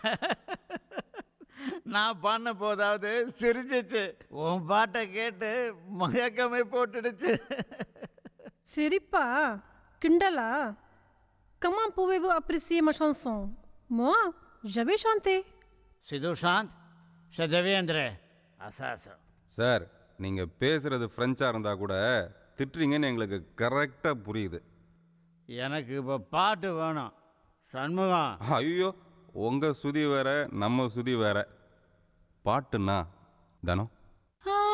நான் பண்ண போதாவது சிரிச்சிச்சு உன் பாட்டை கேட்டு மயக்கமே போட்டுடுச்சு சிரிப்பா கிண்டலா Comment pouvez-vous apprécier ma chanson Moi, j'avais chanté. Sidhushanth Sathavendra அசாசம் சார் நீங்கள் பேசுகிறது ஃப்ரெஞ்சாக இருந்தால் கூட திட்டுறீங்கன்னு எங்களுக்கு கரெக்டாக புரியுது எனக்கு இப்போ பாட்டு வேணும் சண்முகம் ஐயோ உங்கள் சுதி வேற நம்ம சுதி வேற பாட்டுன்னா தனம்